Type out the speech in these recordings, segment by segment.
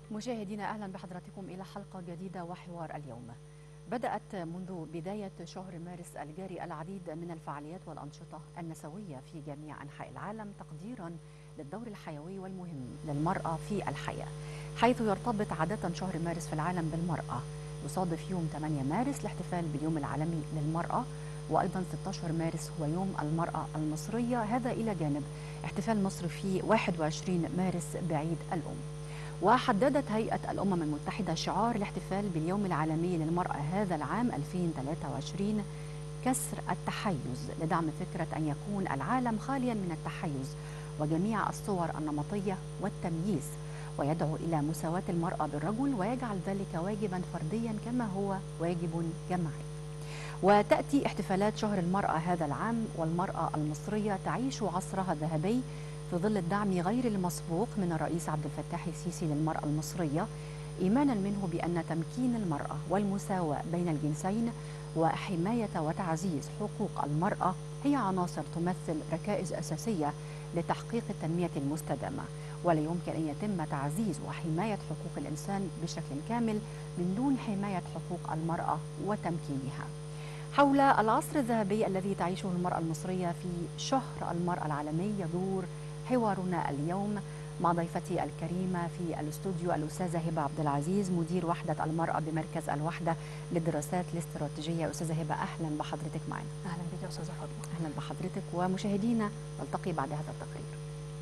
مشاهدينا اهلا بحضراتكم الى حلقه جديده وحوار اليوم. بدات منذ بدايه شهر مارس الجاري العديد من الفعاليات والانشطه النسويه في جميع انحاء العالم تقديرا للدور الحيوي والمهم للمراه في الحياه. حيث يرتبط عاده شهر مارس في العالم بالمراه. يصادف يوم 8 مارس الاحتفال باليوم العالمي للمراه وايضا 16 مارس هو يوم المراه المصريه هذا الى جانب احتفال مصر في 21 مارس بعيد الام. وحددت هيئة الأمم المتحدة شعار الاحتفال باليوم العالمي للمرأة هذا العام 2023 كسر التحيز لدعم فكرة أن يكون العالم خاليا من التحيز وجميع الصور النمطية والتمييز ويدعو إلى مساواة المرأة بالرجل ويجعل ذلك واجبا فرديا كما هو واجب جماعي وتأتي احتفالات شهر المرأة هذا العام والمرأة المصرية تعيش عصرها الذهبي في ظل الدعم غير المسبوق من الرئيس عبد الفتاح السيسي للمرأة المصرية إيمانا منه بأن تمكين المرأة والمساواة بين الجنسين وحماية وتعزيز حقوق المرأة هي عناصر تمثل ركائز أساسية لتحقيق التنمية المستدامة ولا يمكن أن يتم تعزيز وحماية حقوق الإنسان بشكل كامل من دون حماية حقوق المرأة وتمكينها حول العصر الذهبي الذي تعيشه المرأة المصرية في شهر المرأة العالمي يدور حوارنا اليوم مع ضيفتي الكريمة في الاستوديو الأستاذة هبة عبد العزيز مدير وحدة المرأة بمركز الوحدة للدراسات الاستراتيجية أستاذة هبة أهلا بحضرتك معنا أهلا بك يا أستاذة فاطمة أهلا بحضرتك ومشاهدينا نلتقي بعد هذا التقرير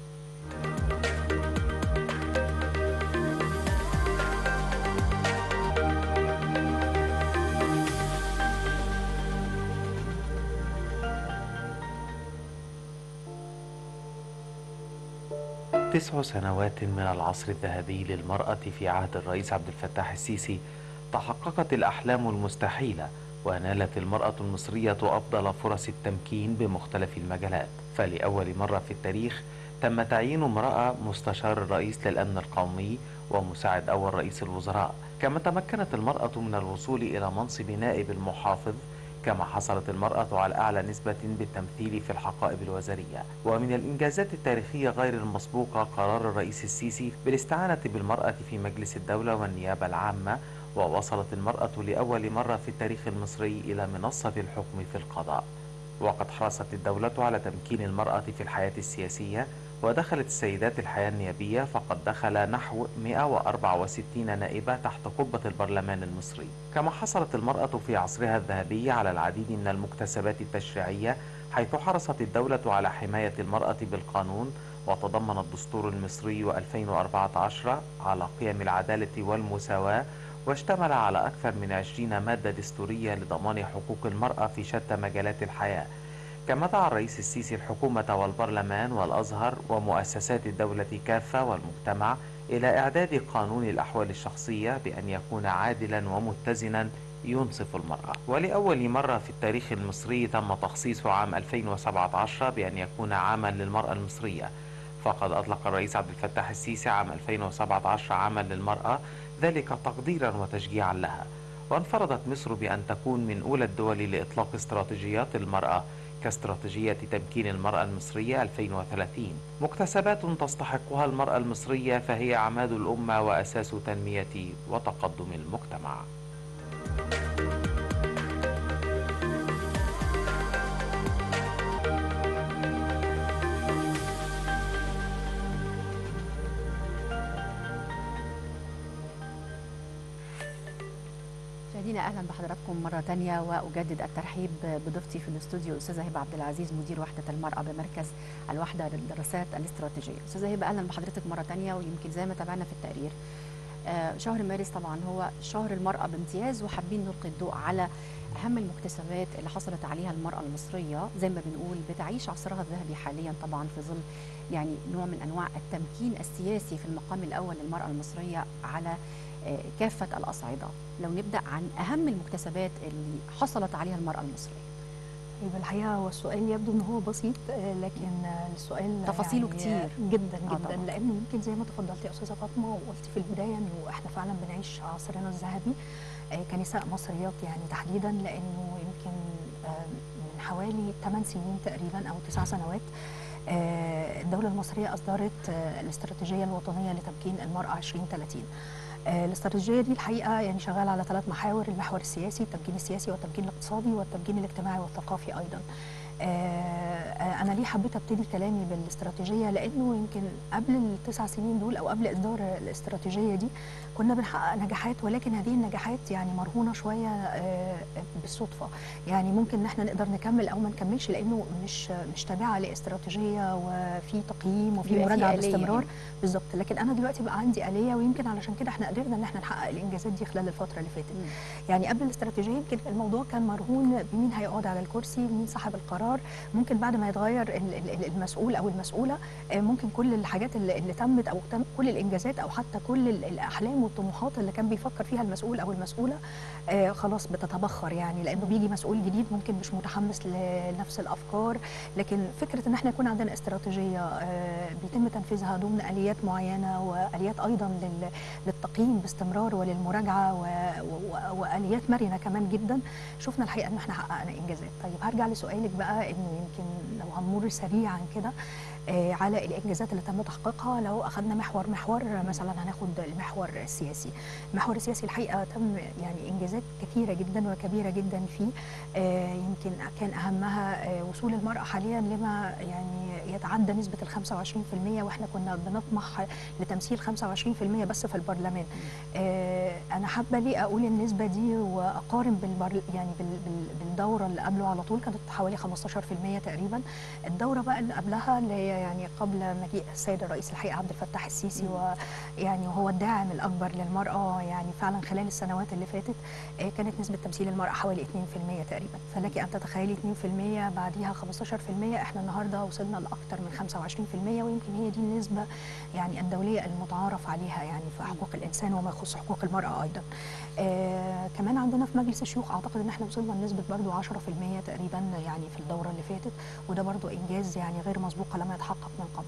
تسع سنوات من العصر الذهبي للمرأة في عهد الرئيس عبد الفتاح السيسي تحققت الأحلام المستحيلة ونالت المرأة المصرية أفضل فرص التمكين بمختلف المجالات فلأول مرة في التاريخ تم تعيين امرأة مستشار الرئيس للأمن القومي ومساعد أول رئيس الوزراء كما تمكنت المرأة من الوصول إلى منصب نائب المحافظ كما حصلت المرأة على أعلى نسبة بالتمثيل في الحقائب الوزارية ومن الإنجازات التاريخية غير المسبوقة قرار الرئيس السيسي بالاستعانة بالمرأة في مجلس الدولة والنيابة العامة ووصلت المرأة لأول مرة في التاريخ المصري إلى منصة الحكم في القضاء وقد حرصت الدولة على تمكين المرأة في الحياة السياسية ودخلت السيدات الحياة النيابية فقد دخل نحو 164 نائبة تحت قبة البرلمان المصري كما حصلت المرأة في عصرها الذهبي على العديد من المكتسبات التشريعية حيث حرصت الدولة على حماية المرأة بالقانون وتضمن الدستور المصري 2014 على قيم العدالة والمساواة واشتمل على أكثر من 20 مادة دستورية لضمان حقوق المرأة في شتى مجالات الحياة كما دعا الرئيس السيسي الحكومة والبرلمان والأزهر ومؤسسات الدولة كافة والمجتمع إلى إعداد قانون الأحوال الشخصية بأن يكون عادلا ومتزنا ينصف المرأة ولأول مرة في التاريخ المصري تم تخصيص عام 2017 بأن يكون عاما للمرأة المصرية فقد أطلق الرئيس عبد الفتاح السيسي عام 2017 عاما للمرأة ذلك تقديرا وتشجيعا لها وانفردت مصر بأن تكون من أولى الدول لإطلاق استراتيجيات المرأة كاستراتيجية تمكين المرأة المصرية 2030 مكتسبات تستحقها المرأة المصرية فهي عماد الأمة وأساس تنمية وتقدم المجتمع مشاهدينا اهلا بحضراتكم مره ثانيه واجدد الترحيب بضيفتي في الاستوديو استاذه هبه عبد العزيز مدير وحده المراه بمركز الوحده للدراسات الاستراتيجيه استاذه هبه اهلا بحضرتك مره ثانيه ويمكن زي ما تابعنا في التقرير آه شهر مارس طبعا هو شهر المراه بامتياز وحابين نلقي الضوء على اهم المكتسبات اللي حصلت عليها المراه المصريه زي ما بنقول بتعيش عصرها الذهبي حاليا طبعا في ظل يعني نوع من انواع التمكين السياسي في المقام الاول للمراه المصريه على كافة الأصعدة لو نبدأ عن أهم المكتسبات اللي حصلت عليها المرأة المصرية طيب الحقيقه هو السؤال يبدو ان هو بسيط لكن السؤال تفاصيله يعني كتير. جدا آه جدا طبعاً. لانه يمكن زي ما تفضلتي يا استاذه فاطمه وقلتي في البدايه انه احنا فعلا بنعيش عصرنا الذهبي آه، كنساء مصريات يعني تحديدا لانه يمكن آه، من حوالي 8 سنين تقريبا او 9 سنوات آه، الدوله المصريه اصدرت آه، الاستراتيجيه الوطنيه لتمكين المراه 2030 آه، الاستراتيجيه دي الحقيقه يعني شغاله على ثلاث محاور المحور السياسي التمكين السياسي والتمكين الاقتصادي والتمكين الاجتماعي والثقافي ايضا آه، آه، انا ليه حبيت ابتدي كلامي بالاستراتيجيه لانه يمكن قبل التسع سنين دول او قبل اصدار الاستراتيجيه دي كنا بنحقق نجاحات ولكن هذه النجاحات يعني مرهونه شويه آه، بالصدفه يعني ممكن ان احنا نقدر نكمل او ما نكملش لانه مش مش تابعه لاستراتيجيه وفي تقييم وفي بيبقى في مراجعه آلية باستمرار يعني. بالظبط لكن انا دلوقتي بقى عندي اليه ويمكن علشان كده احنا قدرنا ان احنا نحقق الانجازات دي خلال الفتره اللي فاتت مم. يعني قبل الاستراتيجيه يمكن الموضوع كان مرهون بمين هيقعد على الكرسي مين صاحب القرار ممكن بعد ما يتغير ال- ال- ال- المسؤول او المسؤوله آه، ممكن كل الحاجات اللي, اللي تمت او تم كل الانجازات او حتى كل ال- الاحلام والطموحات اللي كان بيفكر فيها المسؤول او المسؤوله آه، خلاص بتتبخر يعني لانه بيجي مسؤول جديد ممكن مش متحمس لنفس الافكار لكن فكره ان احنا يكون عندنا استراتيجيه آه، بيتم تنفيذها ضمن اليات معينه واليات ايضا لل- للتقييم باستمرار وللمراجعه و- و- واليات مرنه كمان جدا شفنا الحقيقه ان احنا حققنا انجازات طيب هرجع لسؤالك بقى انه يمكن لو هنمر سريعا كده آه، على الانجازات اللي تم تحقيقها لو اخذنا محور محور مثلا هناخد المحور السياسي المحور السياسي الحقيقه تم يعني انجازات كثيره جدا وكبيره جدا فيه آه، يمكن كان اهمها آه، وصول المراه حاليا لما يعني يتعدى نسبه ال 25% واحنا كنا بنطمح لتمثيل 25% بس في البرلمان آه، انا حابه ليه اقول النسبه دي واقارن بالبر يعني بال- بال- بالدوره اللي قبله على طول كانت حوالي 15% تقريبا الدوره بقى اللي قبلها اللي هي يعني قبل مجيء السيد الرئيس الحقيقه عبد الفتاح السيسي ويعني هو الداعم الاكبر للمراه يعني فعلا خلال السنوات اللي فاتت آه، كانت نسبه تمثيل المراه حوالي 2% تقريبا فلك ان تتخيلي 2% بعديها 15% احنا النهارده وصلنا لاكثر من 25% ويمكن هي دي النسبه يعني الدوليه المتعارف عليها يعني في حقوق الانسان وما يخص حقوق المراه ايضا آه كمان عندنا في مجلس الشيوخ اعتقد ان احنا وصلنا لنسبه برضو 10% تقريبا يعني في الدوره اللي فاتت وده برضو انجاز يعني غير مسبوق لم يتحقق من قبل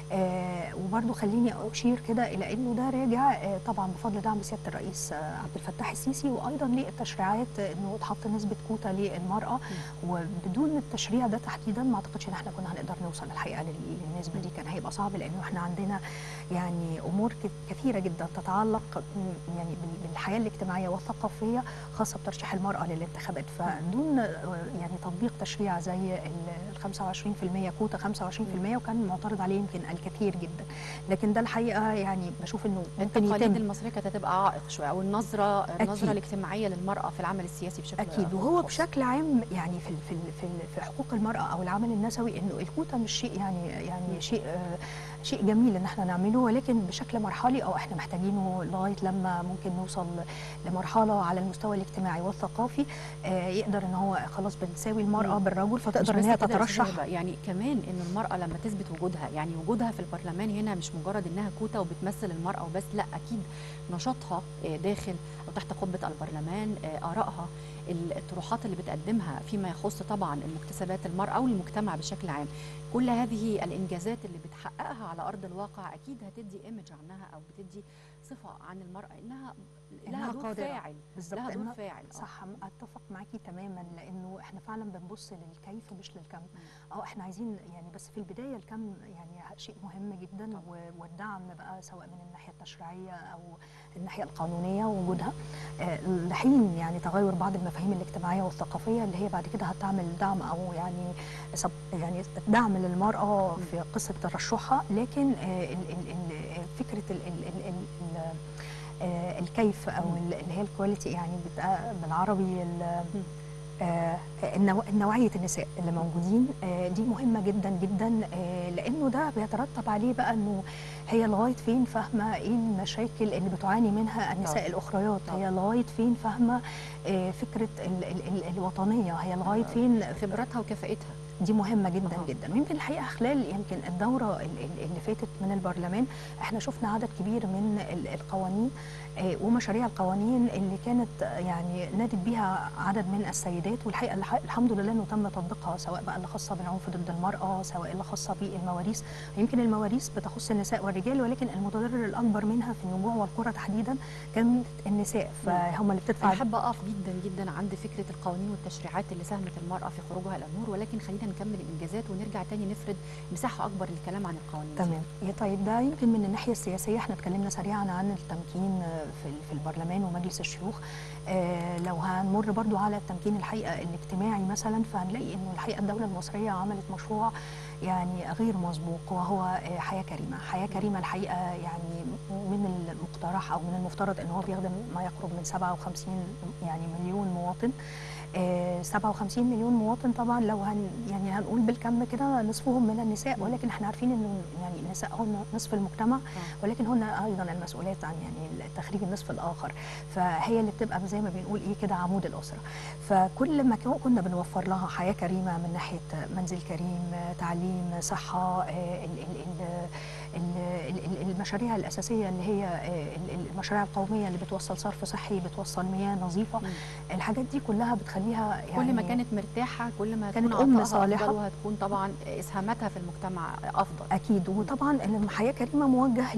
آه وبرضو خليني اشير كده الى انه ده راجع آه طبعا بفضل دعم سياده الرئيس آه عبد الفتاح السيسي وايضا للتشريعات آه، انه اتحط نسبه كوتا للمراه وبدون التشريع ده تحديدا ما اعتقدش ان احنا كنا هنقدر نوصل الحقيقه لل- للنسبه دي كان هيبقى صعب لانه احنا عندنا يعني امور ك- كثيره جدا تتعلق م- يعني بال- بالحياه الاجتماعيه والثقافيه خاصه بترشيح المراه للانتخابات فدون آه، يعني تطبيق تشريع زي ال 25% كوتا 25% وكان معترض عليه يمكن الكثير جدا لكن ده الحقيقه يعني بشوف انه ممكن التقاليد يتم المصريه كانت هتبقى عائق شويه او النظره النظره أكيد. الاجتماعيه للمراه في العمل السياسي بشكل اكيد وهو خاص. بشكل عام يعني في ال- في ال- في ال- في حقوق المراه او العمل النسوي انه الكوتا مش شيء يعني يعني شيء آه، شيء جميل ان احنا نعمله ولكن بشكل مرحلي او احنا محتاجينه لغايه لما ممكن نوصل لمرحله على المستوى الاجتماعي والثقافي آه، يقدر ان هو خلاص بنساوي المراه مم. بالرجل مش فتقدر ان بس هي كده يا أستاذة تترشح هبة، يعني كمان ان المراه لما تثبت وجودها يعني وجودها في البرلمان هنا مش مجرد انها كوتا وبتمثل المراه وبس لا اكيد نشاطها آه، داخل او تحت قبه البرلمان آه، ارائها الطروحات اللي بتقدمها فيما يخص طبعا المكتسبات المراه او المجتمع بشكل عام كل هذه الانجازات اللي بتحققها على ارض الواقع اكيد هتدي ايمج عنها او بتدي صفه عن المراه انها لها إنها دور قادرة. فاعل بالظبط لها دور إنها- فاعل آه. صح م- اتفق معاكي تماما لانه احنا فعلا بنبص للكيف مش للكم اه احنا عايزين يعني بس في البدايه الكم يعني شيء مهم جدا طبعاً. و- والدعم بقى سواء من الناحيه التشريعيه او الناحيه القانونيه وجودها آه، لحين يعني تغير بعض المفاهيم الاجتماعيه والثقافيه اللي هي بعد كده هتعمل دعم او يعني سب يعني دعم للمراه في قصه ترشحها لكن آه، ال- ال- ال- فكره ال- ال- ال- ال- آه، الكيف او ال- اللي هي الكواليتي يعني بتبقى بالعربي ال- آه، النوع- نوعيه النساء اللي موجودين آه، دي مهمه جدا جدا آه، لانه ده بيترتب عليه بقى انه هي لغايه فين فاهمه ايه المشاكل اللي بتعاني منها النساء طبعاً. الاخريات طبعاً. هي لغايه فين فاهمه آه، فكره ال- ال- ال- الوطنيه هي لغايه فين خبراتها وكفاءتها دي مهمه جدا أها. جدا ويمكن الحقيقه خلال يمكن الدوره ال- ال- اللي فاتت من البرلمان احنا شفنا عدد كبير من ال- القوانين آه، ومشاريع القوانين اللي كانت آه، يعني نادت بيها عدد من السيدات والحقيقه الح- الحمد لله انه تم تطبيقها سواء بقى اللي خاصه بالعنف ضد المراه سواء اللي خاصه بالمواريث يمكن المواريث بتخص النساء والرجال ولكن المتضرر الاكبر منها في النجوع والقرى تحديدا كانت النساء فهم اللي بتدفع انا حابه اقف جدا جدا عند فكره القوانين والتشريعات اللي ساهمت المراه في خروجها الى النور ولكن خلينا نكمل الانجازات ونرجع تاني نفرد مساحه اكبر للكلام عن القوانين دي. تمام يا طيب ده يمكن من الناحيه السياسيه احنا اتكلمنا سريعا عن التمكين آه، في في البرلمان ومجلس الشيوخ آه، لو هنمر برضو على التمكين الحقيقه الاجتماعي مثلا فهنلاقي انه الحقيقه الدوله المصريه عملت مشروع يعني غير مسبوق وهو آه، حياه كريمه حياه كريمه الحقيقه يعني من المقترح او من المفترض ان هو بيخدم ما يقرب من 57 يعني مليون مواطن آه، 57 مليون مواطن طبعا لو هن يعني هنقول بالكم كده نصفهم من النساء مم. ولكن احنا عارفين انه يعني النساء هن نصف المجتمع ولكن هن ايضا المسؤولات عن يعني تخريج النصف الاخر فهي اللي بتبقى زي ما بنقول ايه كده عمود الاسره فكل ما كو- كنا بنوفر لها حياه كريمه من ناحيه منزل كريم آه، تعليم صحه آه، ال- ال- ال- ال- ال- ال- المشاريع الاساسيه اللي هي آه، ال- ال- المشاريع القوميه اللي بتوصل صرف صحي بتوصل مياه نظيفه مم. الحاجات دي كلها بتخليها يعني كل ما كانت مرتاحه كل ما كانت هتكون أم عطائها صالحة. أفضل وهتكون طبعا اسهاماتها في المجتمع افضل اكيد وطبعا الحياه كريمه موجه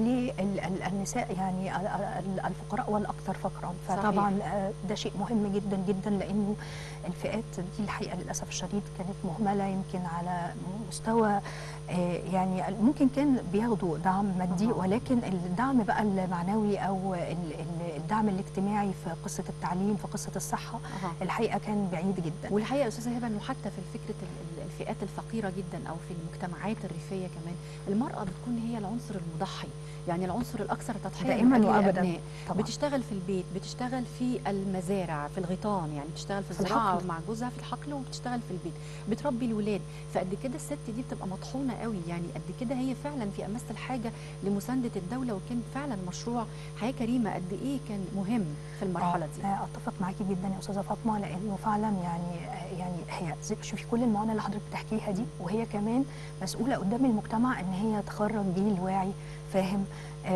للنساء يعني ال- ال- الفقراء والاكثر فقرا صحيح. فطبعا آه، ده شيء مهم جدا جدا لانه الفئات دي الحقيقه للاسف الشديد كانت مهمله يمكن على مستوى آه، يعني ممكن كان بياخدوا دعم مادي أها. ولكن الدعم بقى المعنوي او ال- ال- الدعم الاجتماعي في قصه التعليم في قصه الصحه أها. الحقيقه كان بعيد جدا والحقيقه يا استاذه هبه انه حتى في فكره ال- ال- الفئات الفقيره جدا او في المجتمعات الريفيه كمان المراه بتكون هي العنصر المضحي يعني العنصر الاكثر تضحيه دائما من أجل وأبداً. الأبناء. طبعا بتشتغل في البيت بتشتغل في المزارع في الغيطان يعني بتشتغل في في الزراعه الحقل. مع جوزها في الحقل وبتشتغل في البيت بتربي الولاد فقد كده الست دي بتبقى مطحونه قوي يعني قد كده هي فعلا في امس الحاجه لمسانده الدوله وكان فعلا مشروع حياه كريمه قد ايه كان مهم في المرحله دي آه، اتفق معاكي جدا يا استاذه فاطمه لانه فعلا يعني يعني هي زي- شوفي كل المعاناه اللي حضرتك بتحكيها دي وهي كمان مسؤوله قدام المجتمع ان هي تخرج جيل واعي فاهم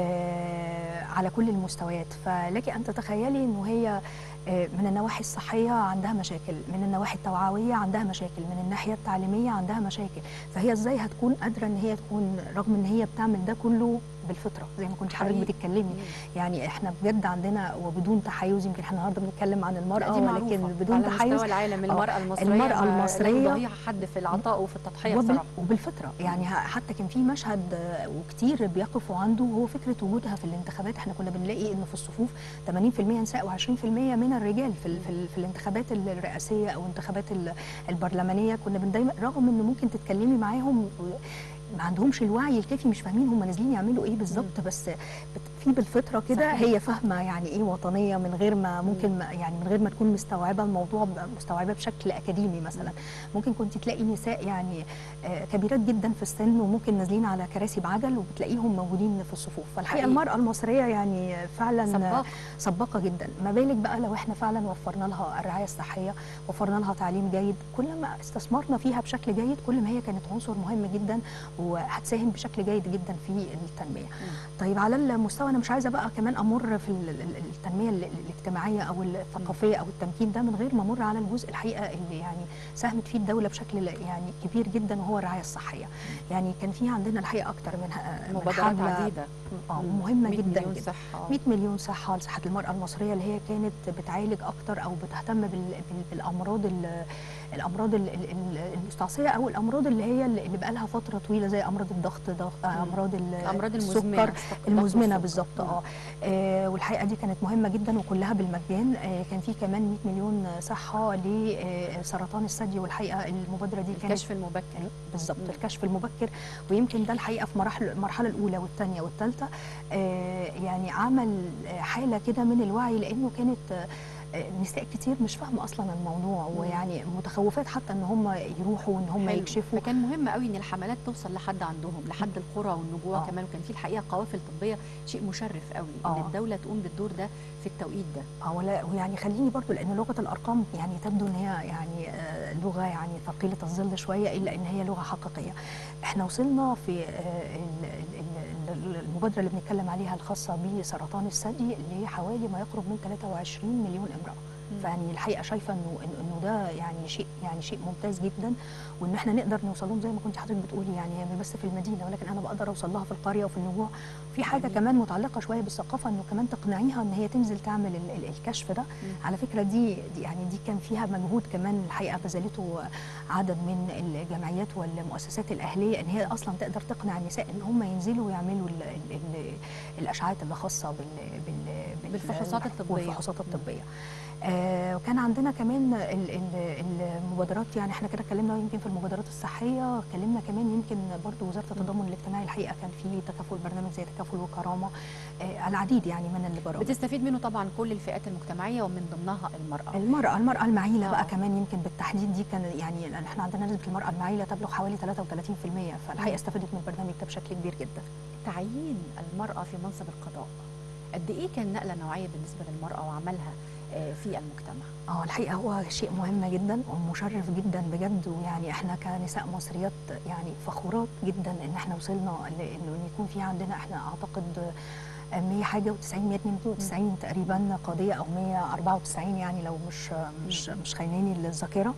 آه على كل المستويات فلك ان تتخيلي انه هي آه، من النواحي الصحيه عندها مشاكل من النواحي التوعويه عندها مشاكل من الناحيه التعليميه عندها مشاكل فهي ازاي هتكون قادره ان هي تكون رغم ان هي بتعمل ده كله بالفطره زي ما كنت حضرتك حقيقي. بتتكلمي مم. يعني احنا بجد عندنا وبدون تحيز يمكن احنا النهارده بنتكلم عن لا، المراه دي ولكن معروفة. بدون على تحيز مستوى العالم المرأة المصرية المرأة ما- المصرية- لا يضاهيها حد في العطاء وفي التضحية وبال بصراحة وبالفطره يعني ه- حتى كان في مشهد آه، وكتير بيقفوا عنده هو فكره وجودها في الانتخابات احنا كنا بنلاقي ان في الصفوف 80% نساء و20% من الرجال في ال- في, ال- في الانتخابات الرئاسيه او الانتخابات ال- البرلمانيه كنا بن دايما رغم ان ممكن تتكلمي معاهم و- ما عندهمش الوعي الكافي مش فاهمين هم نازلين يعملوا ايه بالظبط بس بت- في بالفطره كده صحيح. هي فاهمه يعني ايه وطنيه من غير ما ممكن ما يعني من غير ما تكون مستوعبه الموضوع ب- مستوعبه بشكل اكاديمي مثلا ممكن كنت تلاقي نساء يعني آه، كبيرات جدا في السن وممكن نازلين على كراسي بعجل وبتلاقيهم موجودين في الصفوف فالحقيقه حقيقي. المراه المصريه يعني فعلا سباق سباقه جدا ما بالك بقى لو احنا فعلا وفرنا لها الرعايه الصحيه وفرنا لها تعليم جيد كل ما استثمرنا فيها بشكل جيد كل ما هي كانت عنصر مهم جدا وهتساهم بشكل جيد جدا في التنميه طيب على المستوى انا مش عايزه بقى كمان امر في ال- ال- التنميه ال- الاجتماعيه او الثقافيه او التمكين ده من غير ما امر على الجزء الحقيقه اللي يعني ساهمت فيه الدوله بشكل يعني كبير جدا وهو الرعايه الصحيه يعني كان في عندنا الحقيقه اكتر من ه- من مبادرات حملة عديدة اه مم. مهمه 100 جدا مليون جدا صحة 100 مليون صحة لصحة المرأة المصرية اللي هي كانت بتعالج أكتر أو بتهتم بال- بال- بالأمراض ال- الأمراض ال- ال- ال- المستعصية أو الأمراض اللي هي اللي بقى لها فترة طويلة زي أمراض الضغط ضغط آه، أمراض ال- الأمراض السكر المزمنة المزمنة الضغط بالظبط والسكر. اه آه، والحقيقة دي كانت مهمة جدا وكلها بالمجان آه، كان في كمان 100 مليون صحة لسرطان الثدي والحقيقة المبادرة دي كانت الكشف المبكر بالظبط مم. الكشف المبكر ويمكن ده الحقيقه في مراحل المرحله الاولى والثانيه والثالثه آه، يعني عمل آه، حاله كده من الوعي لانه كانت آه، نساء كتير مش فاهمه اصلا الموضوع مم. ويعني متخوفات حتى ان هم يروحوا وان هم حلو. يكشفوا فكان مهم قوي ان الحملات توصل لحد عندهم لحد القرى والنجوع آه. كمان وكان في الحقيقه قوافل طبيه شيء مشرف قوي ان آه. الدوله تقوم بالدور ده في التوقيت ده اه ولا ويعني خليني برضو لان لغه الارقام يعني تبدو ان هي يعني آه، لغه يعني ثقيله الظل شويه الا ان هي لغه حقيقيه. احنا وصلنا في آه، ال- ال- ال- المبادره اللي بنتكلم عليها الخاصه بسرطان الثدي لحوالي ما يقرب من 23 مليون امراه. مم. فيعني الحقيقه شايفه انه إنه- انه ده يعني شيء يعني شيء ممتاز جدا وان احنا نقدر نوصل لهم زي ما كنت حضرتك بتقولي يعني هي مش بس في المدينه ولكن انا بقدر اوصل لها في القريه وفي النجوع في حاجه جميل. كمان متعلقه شويه بالثقافه انه كمان تقنعيها ان هي تنزل تعمل ال- ال- الكشف ده على فكره دي, دي يعني دي كان فيها مجهود كمان الحقيقه بذلته عدد من الجمعيات والمؤسسات الاهليه ان هي اصلا تقدر تقنع النساء ان هم ينزلوا يعملوا ال ال ال الاشعاعات اللي خاصه بال بال بال- بالفحوصات الطبية. والفحوصات الطبيه آه وكان عندنا كمان ال- ال- المبادرات يعني احنا كده اتكلمنا يمكن في المبادرات الصحيه اتكلمنا كمان يمكن برضو وزاره التضامن الاجتماعي الحقيقه كان في تكافل برنامج زي تكافل وكرامه آه العديد يعني من البرامج بتستفيد منه طبعا كل الفئات المجتمعيه ومن ضمنها المراه المرأة المرأة المعيلة آه. بقى كمان يمكن بالتحديد دي كان يعني لأن احنا عندنا نسبة المرأة المعيلة تبلغ حوالي 33% فالحقيقة استفادت من البرنامج ده بشكل كبير جدا. تعيين المراه في منصب القضاء قد ايه كان نقله نوعيه بالنسبه للمراه وعملها آه، في المجتمع اه الحقيقة هو شيء مهم جدا ومشرف جدا بجد ويعني احنا كنساء مصريات يعني فخورات جدا ان احنا وصلنا ل- انه إن يكون في عندنا احنا اعتقد 100 حاجه و90 192 تقريبا قضيه او 194 يعني لو مش مش مش خايناني الذاكره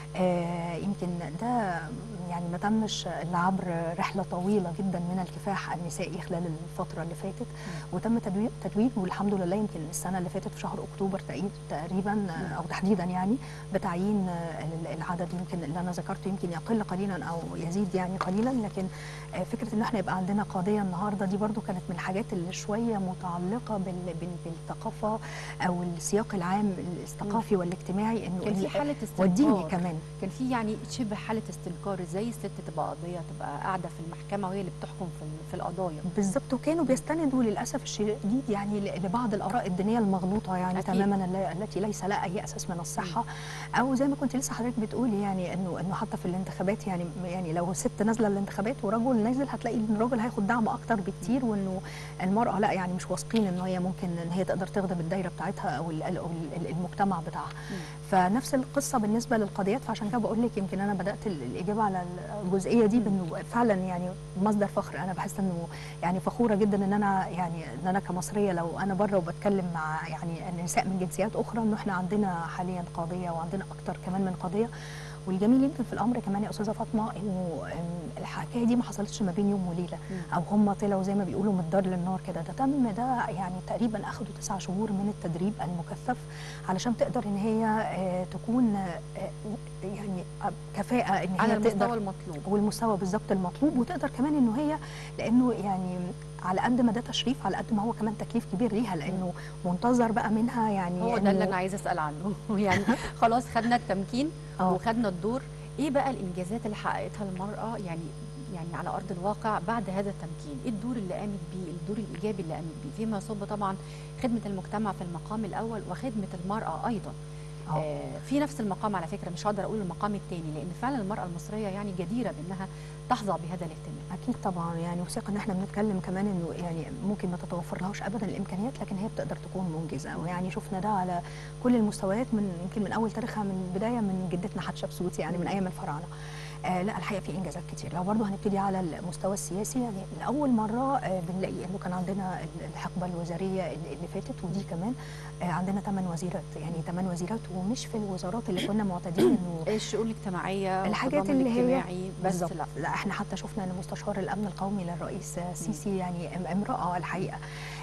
آه يمكن ده يعني ما تمش الا عبر رحله طويله جدا من الكفاح النسائي خلال الفتره اللي فاتت وتم تدوير تتويج والحمد لله يمكن السنه اللي فاتت في شهر اكتوبر تقريبا- تقريبا آه، او تحديدا يعني بتعيين آه، ال- العدد يمكن اللي انا ذكرته يمكن يقل قليلا او يزيد يعني قليلا لكن آه، فكره ان احنا يبقى عندنا قضيه النهارده دي برضو كانت من الحاجات اللي شويه متعلقه بال- بال- بالثقافه او السياق العام الثقافي والاجتماعي انه كان في ال- حاله استنكار والديني كمان كان في يعني شبه حاله استنكار ازاي الست تبقى قضيه تبقى قاعده في المحكمه وهي اللي بتحكم في ال- في القضايا بالظبط وكانوا بيستندوا للاسف الشديد يعني ل- لبعض الاراء الدينيه المغلوطه يعني أكيد. تماما الل- التي ليس لها اي اساس من الصحه او زي ما كنت لسه حضرتك بتقولي يعني انه انه حتى في الانتخابات يعني يعني لو ست نازله الانتخابات ورجل نازل هتلاقي ان الراجل هياخد دعم اكتر بكتير وانه المراه لا يعني مش واثقين ان هي ممكن ان هي تقدر تخدم الدايره بتاعتها او ال- أو ال- المجتمع بتاعها فنفس القصه بالنسبه للقضيات فعشان كده بقول لك يمكن انا بدات ال- الاجابه على الجزئيه دي بانه فعلا يعني مصدر فخر انا بحس انه يعني فخوره جدا ان انا يعني ان انا كمصريه لو انا بره وبتكلم مع يعني نساء من جنسيات اخرى انه احنا عندنا حاليا قضيه وعندنا اكتر كمان من قضيه والجميل يمكن في الامر كمان يا استاذه فاطمه انه أم، الحكايه دي ما حصلتش ما بين يوم وليله او هم طلعوا زي ما بيقولوا من الدار للنار كده ده تم ده يعني تقريبا اخدوا تسعة شهور من التدريب المكثف علشان تقدر ان هي آه، تكون آه، يعني كفاءه ان على هي المستوى تقدر المطلوب والمستوى بالظبط المطلوب وتقدر كمان انه هي لانه يعني على قد ما ده تشريف على قد ما هو كمان تكليف كبير ليها لانه منتظر بقى منها يعني هو ده إنه- اللي انا عايزه اسال عنه يعني خلاص خدنا التمكين آه. وخدنا الدور ايه بقى الانجازات اللي حققتها المراه يعني يعني على ارض الواقع بعد هذا التمكين ايه الدور اللي قامت بيه الدور الايجابي اللي قامت بيه فيما يصب طبعا خدمه المجتمع في المقام الاول وخدمه المراه ايضا آه. آه في نفس المقام على فكره مش هقدر اقول المقام الثاني لان فعلا المراه المصريه يعني جديره بانها تحظى بهذا الاهتمام اكيد طبعا يعني وثيق ان احنا بنتكلم كمان انه يعني ممكن ما تتوفر لهاش ابدا الامكانيات لكن هي بتقدر تكون منجزه ويعني شفنا ده على كل المستويات من يمكن من اول تاريخها من بدايه من جدتنا حتشبسوت يعني من ايام الفراعنه آه لا الحقيقه في انجازات كتير لو برضه هنبتدي على المستوى السياسي يعني لاول مره آه بنلاقي انه كان عندنا ال- الحقبه الوزاريه اللي اللي فاتت ودي كمان آه عندنا ثمان وزيرات يعني ثمان وزيرات ومش في الوزارات اللي كنا معتادين انه الشؤون الاجتماعيه الحاجات والتضامن اللي هي الاجتماعي بس بالظبط لا لا احنا حتى شفنا ان مستشار الامن القومي للرئيس السيسي يعني ام- امراه الحقيقه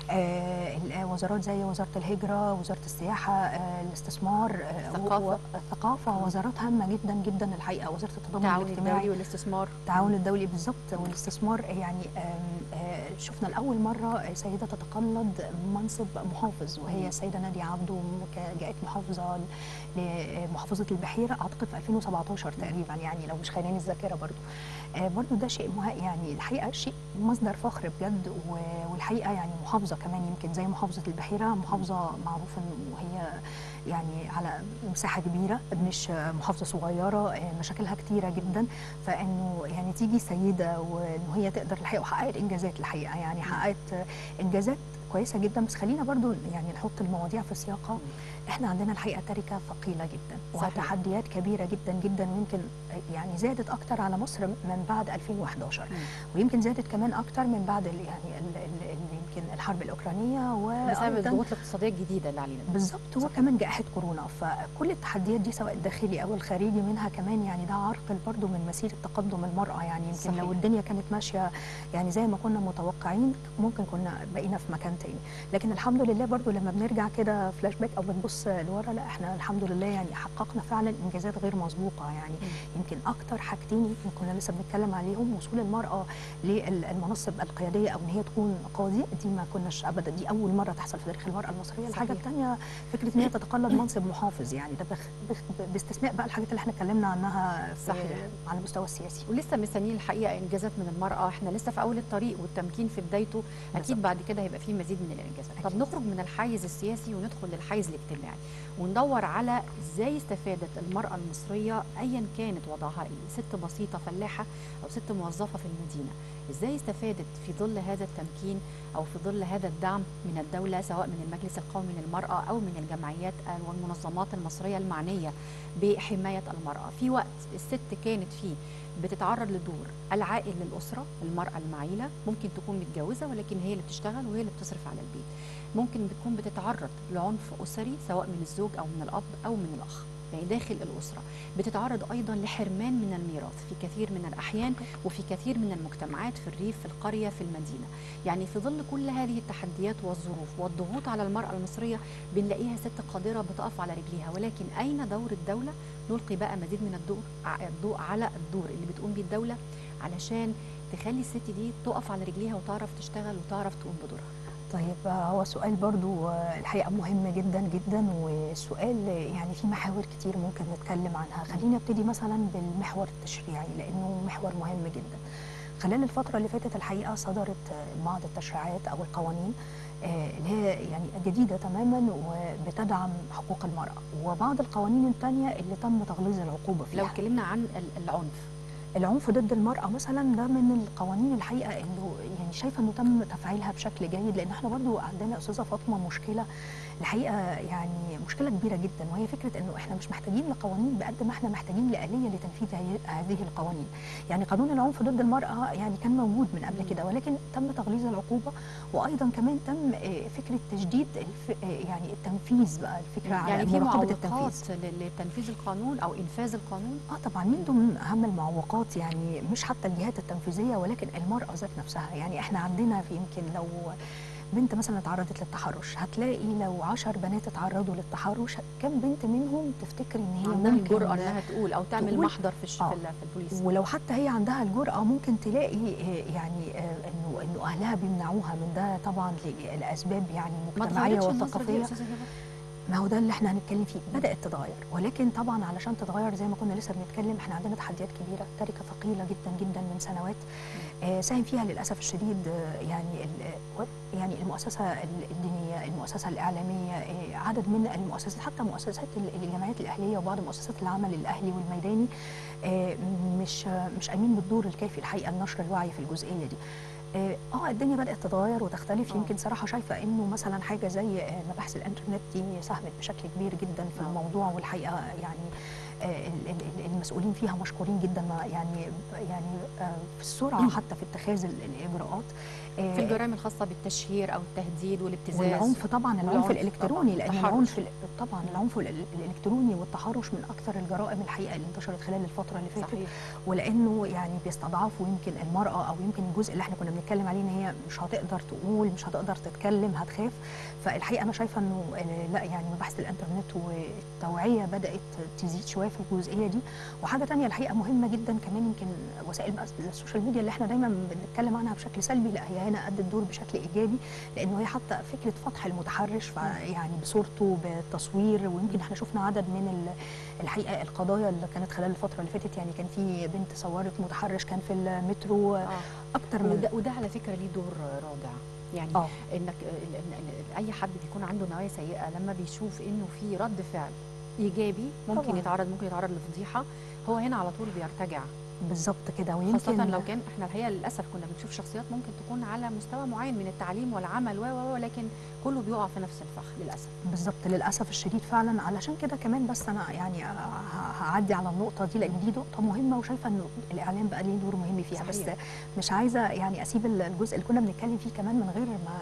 آه ال- وزارات زي وزاره الهجره وزاره السياحه آه الاستثمار آه الثقافة. و- الثقافه وزارات هامه جدا جدا الحقيقه وزاره التضامن التعاون الاجتماعي الدولي والاستثمار التعاون الدولي بالظبط والاستثمار يعني آم، آه، شفنا لاول مره سيده تتقلد منصب محافظ وهي السيده ناديه عبده ك- جاءت محافظه لمحافظه البحيره اعتقد في 2017 تقريبا يعني لو مش خيراني الذاكره برضو آه، برضو ده شيء مه... يعني الحقيقه شيء مصدر فخر بجد و- والحقيقه يعني محافظه كمان يمكن زي محافظه البحيره محافظه معروف انه هي يعني على مساحه كبيره مش محافظه صغيره آه، مشاكلها كتيره جدا فانه يعني تيجي سيده وان هي تقدر الحقيقه وحققت انجازات الحقيقه يعني حققت آه، انجازات كويسه جدا بس خلينا برضو يعني نحط المواضيع في سياقها احنا عندنا الحقيقه تركه ثقيله جدا صحيح. وتحديات كبيره جدا جدا ويمكن يعني زادت اكتر على مصر من بعد 2011 ويمكن زادت كمان اكتر من بعد ال- يعني ال- ال- ال- يمكن الحرب الاوكرانيه و بسبب أيضاً الضغوط الاقتصاديه الجديده اللي علينا بالظبط هو صحيح. كمان جائحه كورونا فكل التحديات دي سواء الداخلي او الخارجي منها كمان يعني ده عرقل برضو من مسيره تقدم المراه يعني يمكن صحيح. لو الدنيا كانت ماشيه يعني زي ما كنا متوقعين ممكن كنا بقينا في مكان تاني لكن الحمد لله برضو لما بنرجع كده فلاش باك او بنبص لورا لا احنا الحمد لله يعني حققنا فعلا انجازات غير مسبوقه يعني يمكن اكتر حاجتين يمكن كنا لسه بنتكلم عليهم وصول المراه للمناصب القياديه او ان هي تكون قاضي دي ما كناش ابدا دي اول مره تحصل في تاريخ المراه المصريه الحاجه صحيح. الثانيه فكره ان هي تتقلد منصب محافظ يعني ده بخ... بخ... باستثناء بقى الحاجات اللي احنا اتكلمنا عنها في صحيح. على المستوى السياسي ولسه مستنيين الحقيقه انجازات من المراه احنا لسه في اول الطريق والتمكين في بدايته اكيد بالظبط. بعد كده هيبقى فيه مزيد من الانجازات طب أكيد. نخرج من الحيز السياسي وندخل للحيز الاجتماعي وندور على ازاي استفادت المراه المصريه ايا كانت وضعها ايه ست بسيطه فلاحه او ست موظفه في المدينه ازاي استفادت في ظل هذا التمكين او في ظل هذا الدعم من الدوله سواء من المجلس القومي للمراه او من الجمعيات والمنظمات المصريه المعنيه بحمايه المراه في وقت الست كانت فيه بتتعرض لدور العائل للاسره المراه المعيله ممكن تكون متجوزه ولكن هي اللي بتشتغل وهي اللي بتصرف على البيت ممكن بتكون بتتعرض لعنف اسري سواء من الزوج او من الاب او من الاخ يعني داخل الاسره بتتعرض ايضا لحرمان من الميراث في كثير من الاحيان وفي كثير من المجتمعات في الريف في القريه في المدينه يعني في ظل كل هذه التحديات والظروف والضغوط على المراه المصريه بنلاقيها ست قادره بتقف على رجليها ولكن اين دور الدوله نلقي بقى مزيد من الضوء الضوء على الدور اللي بتقوم بيه الدوله علشان تخلي الست دي تقف على رجليها وتعرف تشتغل وتعرف تقوم بدورها طيب هو سؤال برضو الحقيقة مهم جدا جدا والسؤال يعني في محاور كتير ممكن نتكلم عنها خليني ابتدي مثلا بالمحور التشريعي لأنه محور مهم جدا خلال الفترة اللي فاتت الحقيقة صدرت بعض التشريعات أو القوانين اللي هي يعني جديدة تماما وبتدعم حقوق المرأة وبعض القوانين الثانية اللي تم تغليظ العقوبة فيها لو اتكلمنا عن العنف العنف ضد المرأة مثلا ده من القوانين الحقيقة انه يعني شايفة انه تم تفعيلها بشكل جيد لان احنا برضو عندنا استاذة فاطمة مشكلة الحقيقة يعني مشكلة كبيرة جدا وهي فكرة انه احنا مش محتاجين لقوانين بقد ما احنا محتاجين لآلية لتنفيذ هذه القوانين يعني قانون العنف ضد المرأة يعني كان موجود من قبل كده ولكن تم تغليظ العقوبة وايضا كمان تم فكرة تجديد يعني التنفيذ بقى الفكرة يعني على في مراقبة معوقات التنفيذ لتنفيذ القانون او انفاذ القانون اه طبعا من ضمن اهم المعوقات يعني مش حتى الجهات التنفيذيه ولكن المراه ذات نفسها يعني احنا عندنا في يمكن لو بنت مثلا اتعرضت للتحرش هتلاقي لو عشر بنات اتعرضوا للتحرش كم بنت منهم تفتكر ان هي عندها ممكن الجرأة انها تقول او تعمل تقول محضر في الش... آه. في, ال- في البوليس ولو حتى هي عندها الجرأة ممكن تلاقي آه، يعني آه، انه انه اهلها بيمنعوها من ده طبعا لاسباب يعني ما مجتمعيه اتغيرتش النظرة دي يا وثقافيه أستاذة هبة؟ ما هو ده اللي احنا هنتكلم فيه بدات تتغير ولكن طبعا علشان تتغير زي ما كنا لسه بنتكلم احنا عندنا تحديات كبيره تركه ثقيله جدا جدا من سنوات آه ساهم فيها للاسف الشديد آه يعني ال- يعني المؤسسه الدينيه المؤسسه الاعلاميه آه عدد من المؤسسات حتى مؤسسات ال- الجمعيات الاهليه وبعض مؤسسات العمل الاهلي والميداني آه مش آه مش قايمين بالدور الكافي الحقيقه لنشر الوعي في الجزئيه دي اه آه، الدنيا بدات تتغير وتختلف آه. يمكن صراحه شايفه انه مثلا حاجه زي آه، مباحث الانترنت دي ساهمت بشكل كبير جدا في آه. الموضوع والحقيقه يعني آه، ال- ال- ال- المسؤولين فيها مشكورين جدا ما- يعني يعني آه، في السرعه حتى في اتخاذ ال- الاجراءات آه، في الجرائم الخاصة بالتشهير او التهديد والابتزاز والعنف طبعا العنف والعنف الالكتروني طبعاً، لان التحرش. العنف ال- طبعا العنف ال- الالكتروني والتحرش من اكثر الجرائم الحقيقه اللي انتشرت خلال الفتره اللي فاتت صحيح ولانه يعني بيستضعفوا يمكن المراه او يمكن الجزء اللي احنا كنا بنتكلم عليه ان هي مش هتقدر تقول مش هتقدر تتكلم هتخاف فالحقيقه انا شايفه انه آه، لا يعني مباحث الانترنت والتوعيه بدات تزيد شويه في الجزئيه دي وحاجه تانية الحقيقه مهمه جدا كمان يمكن وسائل بقى السوشيال ميديا اللي احنا دايما بنتكلم عنها بشكل سلبي لا هي هنا ادت دور بشكل ايجابي لانه هي حتى فكره فتح المتحرش فع- يعني بصورته بالتصوير ويمكن احنا شفنا عدد من ال- الحقيقه القضايا اللي كانت خلال الفتره اللي فاتت يعني كان في بنت صورت متحرش كان في المترو اه اكتر من وده, وده على فكرة ليه دور رادع يعني اه انك ال- ال- ال- اي حد بيكون عنده نوايا سيئه لما بيشوف انه في رد فعل ايجابي ممكن طبعاً. يتعرض ممكن يتعرض لفضيحه هو هنا على طول بيرتجع بالظبط كده خاصه ويمكن لو كان احنا الحقيقه للاسف كنا بنشوف شخصيات ممكن تكون على مستوى معين من التعليم والعمل و و و لكن كله بيقع في نفس الفخ للاسف بالظبط للاسف الشديد فعلا علشان كده كمان بس انا يعني ه- ه- هعدي على النقطه دي لان دي نقطه مهمه وشايفه انه الاعلام بقى ليه دور مهم فيها صحيح. بس مش عايزه يعني اسيب الجزء اللي كنا بنتكلم فيه كمان من غير ما يعني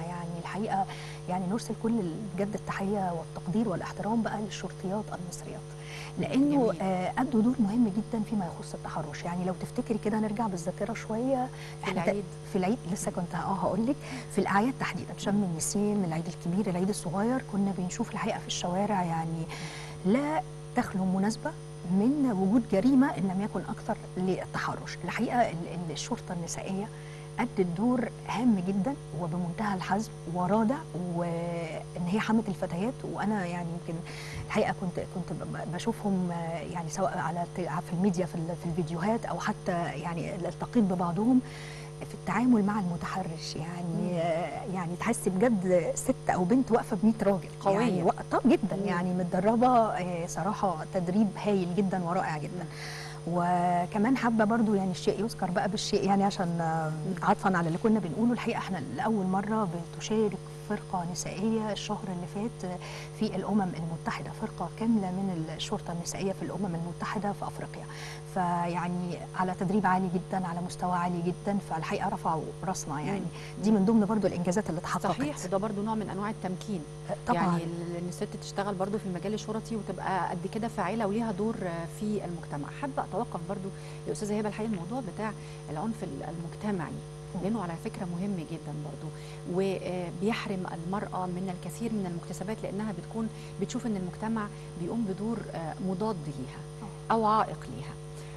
الحقيقه يعني نرسل كل بجد التحيه والتقدير والاحترام بقى للشرطيات المصريات لانه جميل. آه، ادوا دور مهم جدا فيما يخص التحرش يعني لو تفتكري كده نرجع بالذاكره شويه في إحنا العيد في العيد لسه كنت اه هقول لك في الاعياد تحديدا شم النسيم العيد الكبير العيد الصغير كنا بنشوف الحقيقه في الشوارع يعني لا تخلو مناسبه من وجود جريمه ان لم يكن اكثر للتحرش الحقيقه ال- ال- الشرطه النسائيه أدت دور هام جدا وبمنتهى الحزم ورادع وإن هي حمت الفتيات وأنا يعني يمكن الحقيقة كنت كنت ب- بشوفهم آه، يعني سواء على الت- في الميديا في ال- في الفيديوهات أو حتى يعني التقيت ببعضهم في التعامل مع المتحرش يعني آه، يعني تحس بجد ست او بنت واقفه ب 100 راجل قوية. يعني وقتها جدا مم. يعني متدربه آه، صراحه تدريب هايل جدا ورائع جدا وكمان حابه برضو يعني الشيء يذكر بقى بالشيء يعني عشان آه، عطفا على اللي كنا بنقوله الحقيقه احنا لاول مره بتشارك فرقه نسائيه الشهر اللي فات آه، في الامم المتحده فرقه كامله من الشرطه النسائيه في الامم المتحده في افريقيا فيعني على تدريب عالي جدا على مستوى عالي جدا فالحقيقه رفعوا راسنا يعني دي من ضمن برضو الانجازات اللي اتحققت صحيح وده برضو نوع من انواع التمكين طبعا يعني ال- ان الست تشتغل برضو في المجال الشرطي وتبقى قد كده فاعله وليها دور آه، في المجتمع حابه اتوقف برضو يا استاذه هبه الحقيقه الموضوع بتاع العنف ال- المجتمعي لانه على فكره مهم جدا برضو وبيحرم المراه من الكثير من المكتسبات لانها بتكون بتشوف ان المجتمع بيقوم بدور آه، مضاد ليها او عائق ليها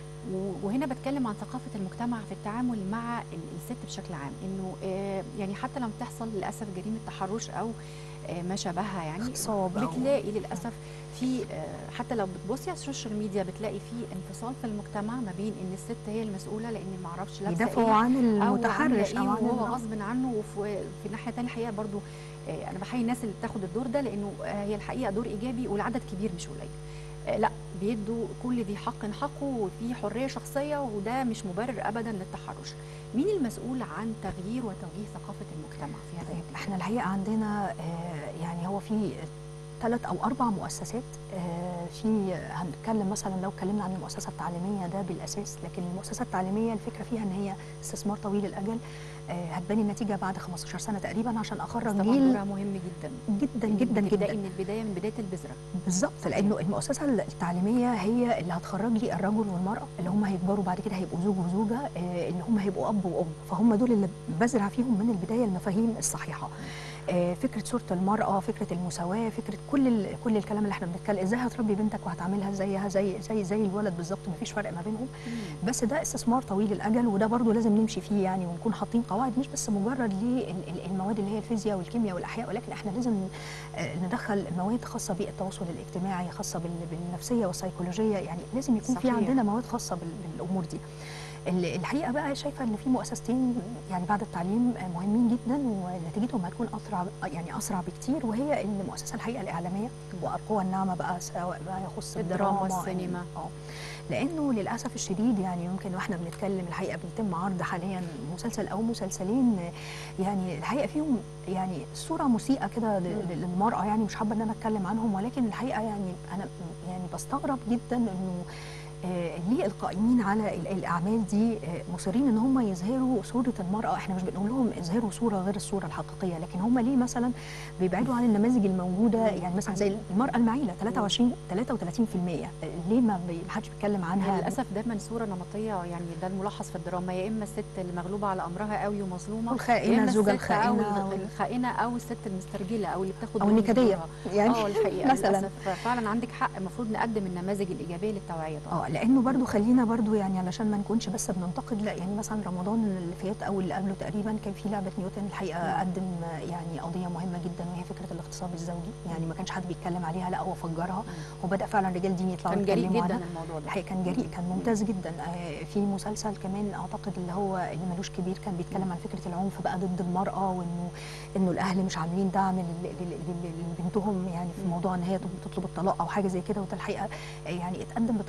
و- وهنا بتكلم عن ثقافه المجتمع في التعامل مع ال- الست بشكل عام انه آه، يعني حتى لما بتحصل للاسف جريمه تحرش او آه، ما شابهها يعني اغتصاب أو- بتلاقي للاسف في آه، حتى لو بتبصي على السوشيال ميديا بتلاقي في انفصال في المجتمع ما بين ان الست هي المسؤوله لان ما اعرفش لابسه يدافعوا ايه عن او المتحرش او او عن وهو ال- غصب عنه وفي في الناحيه الثانيه الحقيقه برضو آه، انا بحيي الناس اللي بتاخد الدور ده لانه آه، هي الحقيقه دور ايجابي والعدد كبير مش قليل آه، لا بيدوا كل ذي حق حقه وفي حريه شخصيه وده مش مبرر ابدا للتحرش مين المسؤول عن تغيير وتوجيه ثقافه المجتمع في هذا طيب الاتجاه؟ احنا الحقيقه عندنا آه، يعني هو في ثلاث او اربع مؤسسات آه، في هنتكلم مثلا لو اتكلمنا عن المؤسسه التعليميه ده بالاساس لكن المؤسسه التعليميه الفكره فيها ان هي استثمار طويل الاجل آه، هتبان النتيجه بعد 15 سنه تقريبا عشان اخرج طبعا جيل دورها مهم جدا جدا إنك جدا تبدأي جدا من البدايه من بدايه البذره بالظبط لانه المؤسسه التعليميه هي اللي هتخرج لي الرجل والمراه اللي هم هيكبروا بعد كده هيبقوا زوج وزوجه آه، اللي هم هيبقوا اب وام فهم دول اللي بزرع فيهم من البدايه المفاهيم الصحيحه آه، فكره صوره المراه فكره المساواه فكره كل ال- كل الكلام اللي احنا بنتكلم ازاي هتربي بنتك وهتعاملها زيها زي زي زي الولد بالظبط مفيش فرق ما بينهم بس ده استثمار طويل الاجل وده برضو لازم نمشي فيه يعني ونكون حاطين قواعد مش بس مجرد للمواد اللي هي الفيزياء والكيمياء والاحياء ولكن احنا لازم آه، ندخل مواد خاصه بالتواصل الاجتماعي خاصه بال- بالنفسيه والسيكولوجيه يعني لازم يكون في صحيح. عندنا مواد خاصه بال- بالامور دي ال- الحقيقه بقى شايفه ان في مؤسستين يعني بعد التعليم آه، مهمين جدا ونتيجتهم هتكون اسرع يعني اسرع بكتير وهي المؤسسه الحقيقه الاعلاميه والقوى الناعمه بقى سواء بقى يخص الدراما الدراما والسينما. اه لانه للاسف الشديد يعني يمكن واحنا بنتكلم الحقيقه بيتم عرض حاليا مسلسل او مسلسلين يعني الحقيقه فيهم يعني صوره مسيئه كده ل- ل- للمراه يعني مش حابه ان انا اتكلم عنهم ولكن الحقيقه يعني انا يعني بستغرب جدا انه آه، ليه القائمين على ال- الاعمال دي آه، مصرين ان هم يظهروا صوره المراه احنا مش بنقول لهم اظهروا صوره غير الصوره الحقيقيه لكن هم ليه مثلا بيبعدوا عن النماذج الموجوده يعني مثلا زي المراه المعيله 23 33% ليه ما بي- ما حدش بيتكلم عنها للاسف دايما صوره نمطيه يعني ده الملاحظ في الدراما يا اما الست اللي مغلوبه على امرها قوي ومظلومه يا الخائنه اما الزوجه الست او الخائنه ال- الخائنه او الست المسترجله او اللي بتاخد او دور النكديه دورها. يعني اه الحقيقه مثلا للاسف فعلا عندك حق المفروض نقدم النماذج الايجابيه للتوعيه طبعا اه لانه برضو خلينا برضو يعني علشان ما نكونش بس بننتقد لا يعني مثلا رمضان اللي فات او اللي قبله تقريبا كان في لعبه نيوتن الحقيقه مم. قدم يعني قضيه مهمه جدا وهي فكره الاغتصاب الزوجي يعني ما كانش حد بيتكلم عليها لا هو فجرها وبدا فعلا رجال دين يطلعوا كان جريء يتكلموا جدا عنها الموضوع ده الحقيقه كان جريء كان ممتاز جدا آه، في مسلسل كمان اعتقد اللي هو اللي ملوش كبير كان بيتكلم عن فكره العنف بقى ضد المراه وانه انه الاهل مش عاملين دعم لل- لل- لل- لبنتهم يعني في مم. موضوع ان هي تطلب الطلاق او حاجه زي كده وده الحقيقه آه، يعني اتقدم بطريقه فيها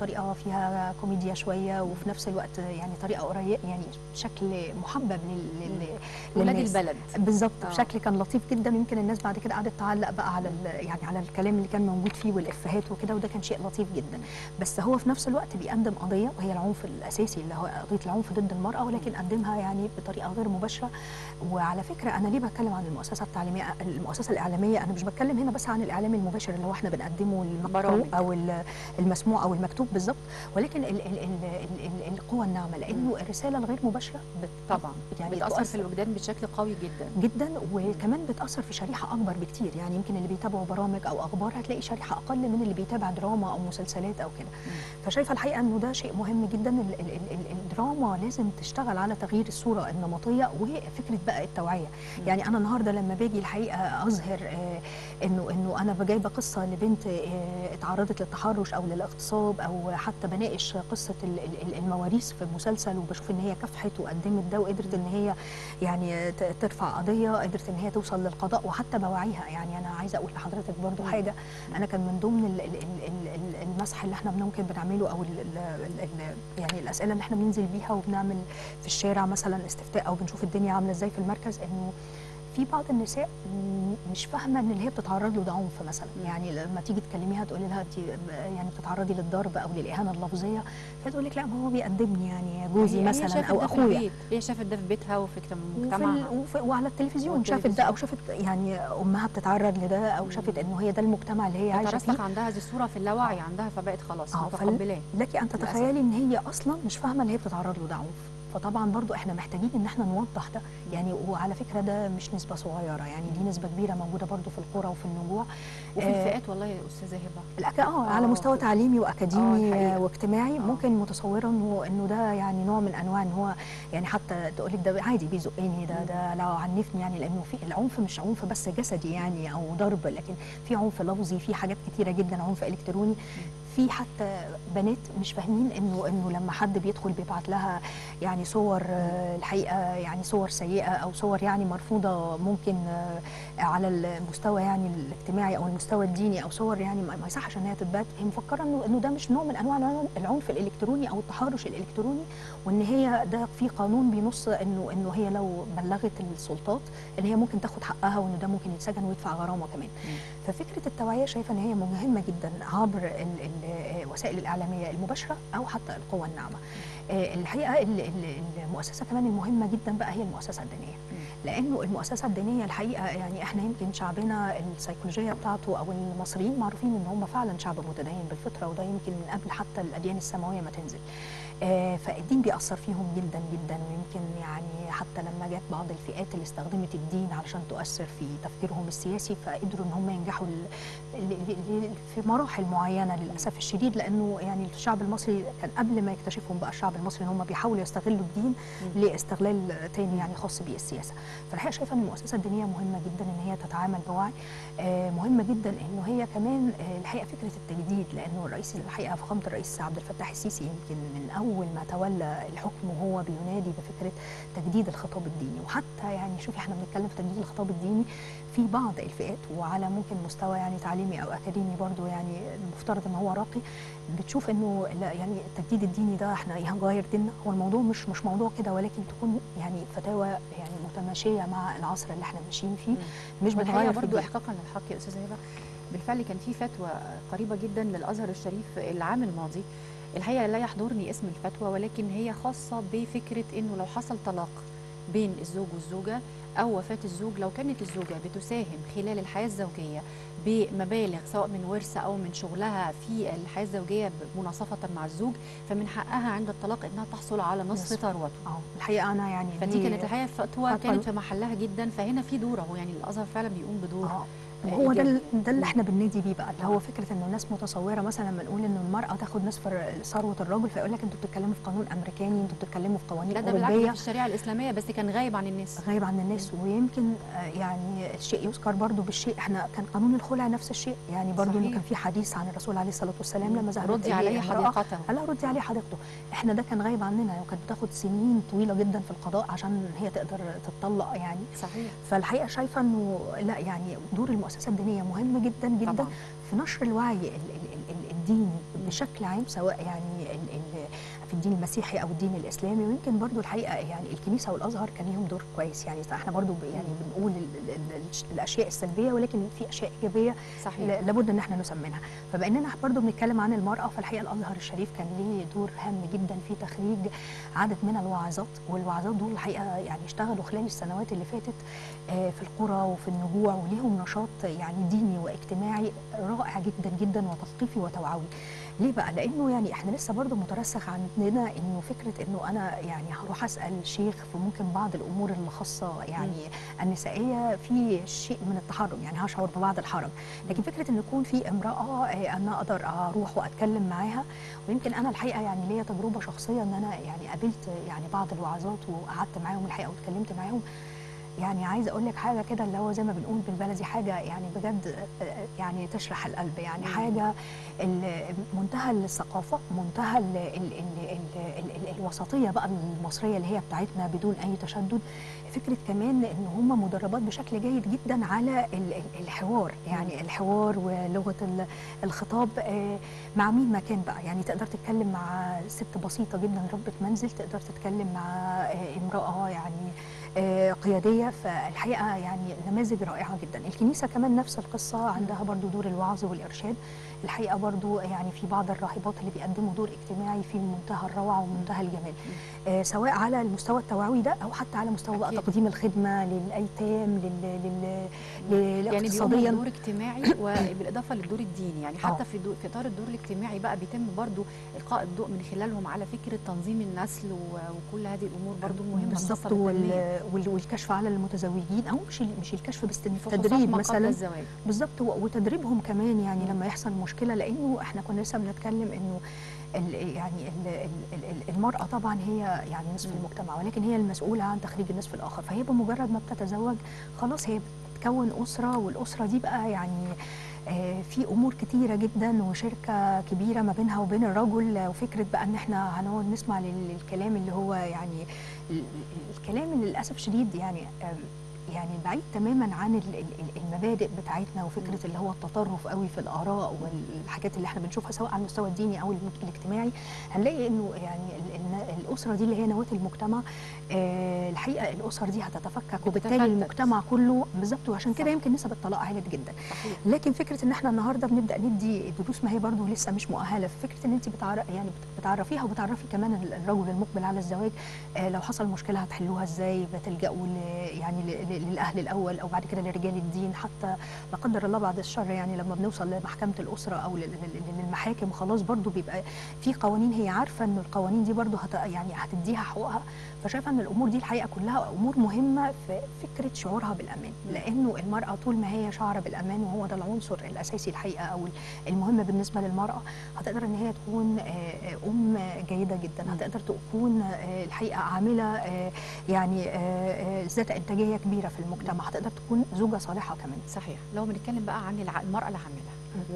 فيها كوميديا شويه وفي نفس الوقت يعني طريقه قريبه يعني شكل محبب لل- لل- ولاد للناس. البلد بالظبط آه. بشكل كان لطيف جدا يمكن الناس بعد كده قعدت تعلق بقى على ال- يعني على الكلام اللي كان موجود فيه والافيهات وكده وده كان شيء لطيف جدا بس هو في نفس الوقت بيقدم قضيه وهي العنف الاساسي اللي هو قضيه العنف ضد المراه ولكن قدمها يعني بطريقه غير مباشره وعلى فكره انا ليه بتكلم عن المؤسسه التعليميه المؤسسه الاعلاميه انا مش بتكلم هنا بس عن الاعلام المباشر اللي هو احنا بنقدمه المقروء برامج. او ال- المسموع او المكتوب بالظبط ولكن ال- ال- ال- ال- ال- القوى الناعمه لانه الرساله الغير مباشره بت- طبعا يعني بتاثر في تؤثر الوجدان بشكل قوي جدا جدا وكمان بتاثر في شريحه اكبر بكتير يعني يمكن اللي بيتابعوا برامج او اخبار هتلاقي شريحه اقل من اللي بيتابع دراما او مسلسلات او كده فشايفه الحقيقه انه ده شيء مهم جدا ال ال ال ال الدراما لازم تشتغل على تغيير الصوره النمطيه وفكره بقى التوعيه يعني انا النهارده لما باجي الحقيقه اظهر آه، انه انه انا جايبه قصه لبنت آه، اتعرضت للتحرش او للاغتصاب او حتى بناقش قصه ال- ال- المواريث في المسلسل وبشوف ان هي كافحت وقدمت ده وقدرت ان هي يعني ت- ترفع قضيه قدرت ان هي توصل للقضاء وحتى بوعيها يعني انا عايزه اقول لحضرتك برضو حاجه انا كان من ضمن ال- ال- ال- ال- المسح اللي احنا ممكن بنعمله او ال ال ال يعني الاسئله اللي احنا بننزل بيها وبنعمل في الشارع مثلا استفتاء او بنشوف الدنيا عامله ازاي في المركز انه في بعض النساء م- مش فاهمه ان اللي هي بتتعرض له ده عنف مثلا يعني لما تيجي تكلميها تقولي لها انت يعني بتتعرضي للضرب او للاهانه اللفظيه فتقول لك لا ما هو بيقدمني يعني جوزي هي- هي مثلا شافت او ده في اخويا البيت. هي شافت ده في بيتها وفي وفي مجتمعها ال... وفي... وعلى التلفزيون شافت والتلفزيون. ده او شافت يعني امها بتتعرض لده او شافت انه هي ده المجتمع اللي هي عايشه فيه ترسخ عندها هذه الصوره في اللاوعي عندها فبقت خلاص آه، فال- متقبلاه لك ان تتخيلي ان هي اصلا مش فاهمه اللي هي بتتعرض له ده عنف فطبعا برضو احنا محتاجين ان احنا نوضح ده يعني وعلى فكره ده مش نسبه صغيره يعني دي نسبه كبيره موجوده برضو في القرى وفي النجوع وفي آه، الفئات والله يا استاذه هبه الأك... اه على آه، مستوى في- تعليمي آه، واكاديمي الحقيقة. آه واجتماعي آه. ممكن متصوره انه انه ده يعني نوع من انواع ان هو يعني حتى تقول لك ده عادي بيزقني ده ده لو عنفني يعني لانه في العنف مش عنف بس جسدي يعني او ضرب لكن في عنف لفظي في حاجات كتيره جدا عنف الكتروني في حتى بنات مش فاهمين انه انه لما حد بيدخل بيبعت لها يعني صور آه، الحقيقه يعني صور سيئه او صور يعني مرفوضه ممكن آه، على المستوى يعني الاجتماعي او المستوى الديني او صور يعني ما ما يصحش ان هي تتبات هي مفكره انه انه ده مش نوع من انواع العنف- العنف الالكتروني او التحرش الالكتروني وان هي ده في قانون بينص انه انه هي لو بلغت السلطات ان هي ممكن تاخد حقها وان ده ممكن يتسجن ويدفع غرامه كمان ففكره التوعيه شايفه ان هي مهمه جدا عبر ال- ال- الوسائل الاعلاميه المباشره او حتى القوى الناعمه آه، الحقيقه ال- ال- المؤسسه كمان المهمه جدا بقى هي المؤسسه الدينيه لانه المؤسسه الدينيه الحقيقه يعني احنا يمكن شعبنا السيكولوجيه بتاعته او المصريين معروفين ان هم فعلا شعب متدين بالفطره وده يمكن من قبل حتى الاديان السماويه ما تنزل آه، فالدين بيأثر فيهم جدا جدا ويمكن يعني حتى لما جت بعض الفئات اللي استخدمت الدين علشان تؤثر في تفكيرهم السياسي فقدروا ان هم ينجحوا ل- ل- ل- في مراحل معينه للاسف الشديد لانه يعني الشعب المصري كان قبل ما يكتشفهم بقى الشعب المصري ان هم بيحاولوا يستغلوا الدين لاستغلال تاني يعني خاص بالسياسه فالحقيقه شايفه ان المؤسسه الدينيه مهمه جدا ان هي تتعامل بوعي آه، مهمه جدا انه هي كمان آه، الحقيقه فكره التجديد لانه الرئيس الحقيقه فخامه الرئيس عبد الفتاح السيسي يمكن من اول ما تولى الحكم وهو بينادي بفكره تجديد الخطاب الديني وحتى يعني شوفي احنا بنتكلم في تجديد الخطاب الديني في بعض الفئات وعلى ممكن مستوى يعني تعليمي او اكاديمي برضو يعني المفترض ان هو راقي بتشوف انه لا يعني التجديد الديني ده احنا إيه هنغير ديننا هو الموضوع مش مش موضوع كده ولكن تكون يعني فتاوى يعني متماشيه مع العصر اللي احنا ماشيين فيه مش والحقيقه بنغير في برضو الدين. احقاقا للحق يا استاذه هبه بالفعل كان في فتوى قريبه جدا للازهر الشريف العام الماضي الحقيقه لا يحضرني اسم الفتوى ولكن هي خاصه بفكره انه لو حصل طلاق بين الزوج والزوجه او وفاه الزوج لو كانت الزوجه بتساهم خلال الحياه الزوجيه بمبالغ سواء من ورث او من شغلها في الحياه الزوجيه مناصفه مع الزوج فمن حقها عند الطلاق انها تحصل على نصف نصف. ثروته اه الحقيقه انا يعني فدي دي- كانت الحقيقه فتوى فتوى كانت في محلها جدا فهنا في دور اهو يعني الازهر فعلا بيقوم بدور اه وهو ده إيجابي. ال- ده اللي احنا بننادي بيه بقى اللي هو آه. فكره انه الناس متصوره مثلا لما نقول انه المراه تاخد نصف ر- ثروه الرجل فيقول لك انتوا بتتكلموا في قانون امريكاني انتوا بتتكلموا في قوانين لا ده بالعكس ده اوروبيه في الشريعه الاسلاميه بس كان غايب عن الناس غايب عن الناس ويمكن آه، يعني الشيء يذكر برضو بالشيء احنا كان قانون الخلع نفس الشيء يعني برضو انه صحيح. كان في حديث عن الرسول عليه الصلاه والسلام لما ذهبت ردي إليه عليه امرأة، حديقته قال لها ردي عليه حديقته احنا ده كان غايب عننا وكانت بتاخد سنين طويله جدا في القضاء عشان هي تقدر تتطلق يعني صحيح فالحقيقه شايفه انه لا يعني دور المؤسسه الدينيه مهم جدا جدا طبعا في نشر الوعي ال- ال- ال- ال- الديني بشكل عام سواء يعني ال ال في الدين المسيحي او الدين الاسلامي ويمكن برضو الحقيقه يعني الكنيسه والازهر كان ليهم دور كويس يعني احنا برضو ب- يعني بنقول ال ال ال الاشياء السلبيه ولكن في اشياء ايجابيه صحيح ل- لابد ان احنا نسمنها فبما اننا برضو بنتكلم عن المراه فالحقيقه الازهر الشريف كان ليه دور هام جدا في تخريج عدد من الواعظات والواعظات دول الحقيقه يعني اشتغلوا خلال السنوات اللي فاتت آه، في القرى وفي النجوع وليهم نشاط يعني ديني واجتماعي رائع جدا جدا وتثقيفي وتوعوي ليه بقى لانه يعني احنا لسه برضو مترسخ عندنا انه فكره انه انا يعني هروح اسال شيخ في ممكن بعض الامور الخاصه يعني النسائيه في شيء من التحرم يعني هشعر ببعض الحرج لكن فكره ان يكون في امراه آه، انا اقدر اروح واتكلم معاها ويمكن انا الحقيقه يعني ليا تجربه شخصيه ان انا يعني قابلت يعني بعض الوعظات وقعدت معاهم الحقيقه واتكلمت معاهم يعني عايزه اقول لك حاجه كده اللي هو زي ما بنقول بالبلدي حاجه يعني بجد آه، يعني تشرح القلب يعني مم. حاجه ال- منتهى الثقافه منتهى ال ال ال ال ال ال الوسطيه بقى المصريه اللي هي بتاعتنا بدون اي تشدد فكره كمان ان هم مدربات بشكل جيد جدا على ال- ال- الحوار يعني الحوار ولغه ال- الخطاب آه، مع مين ما كان بقى يعني تقدر تتكلم مع ست بسيطه جدا ربة منزل تقدر تتكلم مع آه، امراه يعني آه، قياديه فالحقيقه يعني نماذج رائعه جدا الكنيسه كمان نفس القصه عندها برضو دور الوعظ والارشاد الحقيقه برضو يعني في بعض الراهبات اللي بيقدموا دور اجتماعي في منتهى الروعه ومنتهى الجمال آه، سواء على المستوى التوعوي ده او حتى على مستوى بقى أكيد. تقديم الخدمه للايتام لل لل لل- يعني بيقوموا اقتصاديا بدور اجتماعي وبالاضافه للدور الديني يعني حتى آه. في دو- في اطار الدور الاجتماعي بقى بيتم برضو القاء الضوء من خلالهم على فكره تنظيم النسل و- وكل هذه الامور برضو مهمه بالظبط خاصة بالتنمية. وال- وال- والكشف على المتزوجين او مش ال- مش الكشف بس فحوصات التدريب ما قبل مثلا الزواج بالظبط و- وتدريبهم كمان يعني مم. لما يحصل مشكله لانه احنا كنا لسه بنتكلم انه ال- يعني ال- ال- ال- المراه طبعا هي يعني نصف مم. المجتمع ولكن هي المسؤوله عن تخريج النصف الاخر فهي بمجرد ما بتتزوج خلاص هي بتكون اسره والاسره دي بقى يعني آه، في امور كتيره جدا وشركه كبيره ما بينها وبين الرجل آه، وفكره بقى ان احنا هنقعد نسمع لل- للكلام اللي هو يعني ال- ال- الكلام اللي للاسف شديد يعني آم، يعني بعيد تماما عن ال- ال- ال- المبادئ بتاعتنا وفكره اللي هو التطرف قوي في الاراء والحاجات اللي احنا بنشوفها سواء على المستوى الديني او الم- الاجتماعي هنلاقي انه يعني ال- ال- الاسره دي اللي هي نواه المجتمع آه، الحقيقه الاسر دي هتتفكك وبالتالي بتتفتت. المجتمع كله بالظبط وعشان كده صح. يمكن نسب الطلاق عالت جدا صحيح لكن فكره ان احنا النهارده بنبدا ندي دروس ما هي برضه لسه مش مؤهله فكره ان انت بتعرف يعني بت- بتعرفيها وبتعرفي كمان ال- الرجل المقبل على الزواج آه لو حصل مشكله هتحلوها ازاي بتلجأوا ل- يعني ل- ل- للاهل الاول او بعد كده لرجال الدين حتى لا قدر الله بعد الشر يعني لما بنوصل لمحكمه الاسره او لل- لل- للمحاكم خلاص برضه بيبقى في قوانين هي عارفه ان القوانين دي برضه هت يعني هتديها حقوقها فشايفه ان الامور دي الحقيقه كلها امور مهمه في فكره شعورها بالامان مم. لانه المراه طول ما هي شعره بالامان وهو ده العنصر الاساسي الحقيقه او المهم بالنسبه للمراه هتقدر ان هي تكون آه، آه، ام جيده جدا مم. هتقدر تكون آه، الحقيقه عامله آه، يعني آه، آه، ذات انتاجيه كبيره في المجتمع هتقدر تكون زوجه صالحه كمان صحيح لو بنتكلم بقى عن الع- المرأة العاملة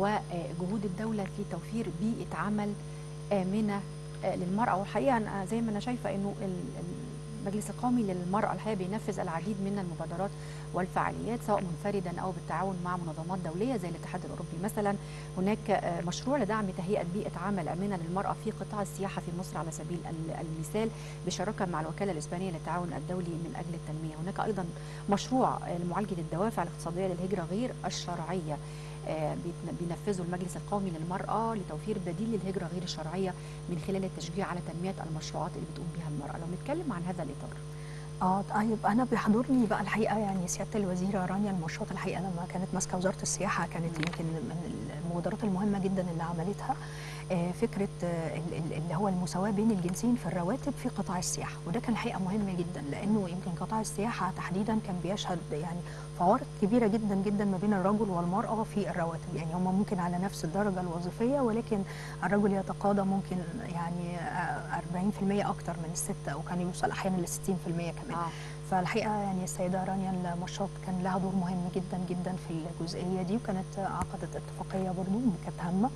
وجهود الدولة في توفير بيئة عمل آمنة آه، للمرأة والحقيقة أنا زي ما أنا شايفة إنه ال- المجلس القومي للمرأة الحقيقة بينفذ العديد من المبادرات والفعاليات سواء منفردا أو بالتعاون مع منظمات دولية زي الاتحاد الأوروبي مثلا هناك آه، مشروع لدعم تهيئة بيئة عمل آمنة للمرأة في قطاع السياحة في مصر على سبيل ال- المثال بشراكة مع الوكالة الإسبانية للتعاون الدولي من أجل التنمية هناك أيضا مشروع آه، لمعالجة الدوافع الاقتصادية للهجرة غير الشرعية آه، بيتن- بينفذه المجلس القومي للمرأة لتوفير بديل للهجرة غير الشرعية من خلال التشجيع على تنمية المشروعات اللي بتقوم بها المرأة لو نتكلم عن هذا الإطار اه طيب انا بيحضرني بقى الحقيقه يعني سياده الوزيره رانيا المشاط الحقيقه لما كانت ماسكه وزاره السياحه كانت يمكن من المبادرات المهمه جدا اللي عملتها آه، فكره آه، ال- ال- اللي هو المساواه بين الجنسين في الرواتب في قطاع السياحه وده كان الحقيقه مهم جدا لانه يمكن قطاع السياحه تحديدا كان بيشهد يعني فوارق كبيره جدا جدا ما بين الرجل والمراه في الرواتب يعني هم ممكن على نفس الدرجه الوظيفيه ولكن الرجل يتقاضى ممكن يعني آه، 40% اكتر من الست او كان يوصل احيانا ل 60% كمان آه. فالحقيقه يعني السيده رانيا المشاط كان لها دور مهم جدا جدا في الجزئيه دي وكانت عقدت اتفاقيه برضو كانت هامه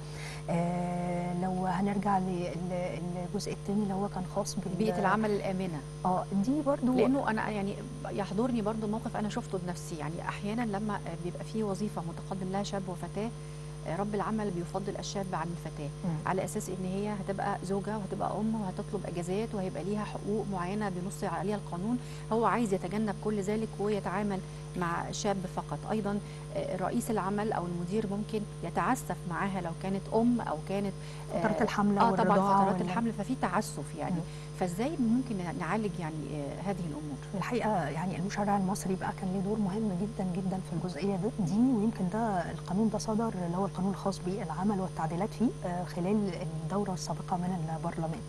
آه لو هنرجع للجزء الثاني اللي هو كان خاص بال بيئة العمل الآمنة اه دي برضو لأنه أنا يعني يحضرني برضو موقف أنا شفته بنفسي يعني أحيانا لما بيبقى في وظيفة متقدم لها شاب وفتاة آه، رب العمل بيفضل الشاب عن الفتاه مم. على اساس ان هي هتبقى زوجه وهتبقى ام وهتطلب اجازات وهيبقى ليها حقوق معينه بينص عليها القانون هو عايز يتجنب كل ذلك ويتعامل مع شاب فقط ايضا آه، رئيس العمل او المدير ممكن يتعسف معاها لو كانت ام او كانت آه، فترات الحمل اه طبعا والرضاعة فترات وال- الحمل ففي تعسف يعني مم. فازاي ممكن نعالج يعني آه، هذه الامور الحقيقه يعني المشرع المصري بقى كان له دور مهم جدا جدا في الجزئيه دي- دي ويمكن ده القانون ده صدر اللي هو القانون الخاص بالعمل والتعديلات فيه آه، خلال الدوره السابقه من البرلمان.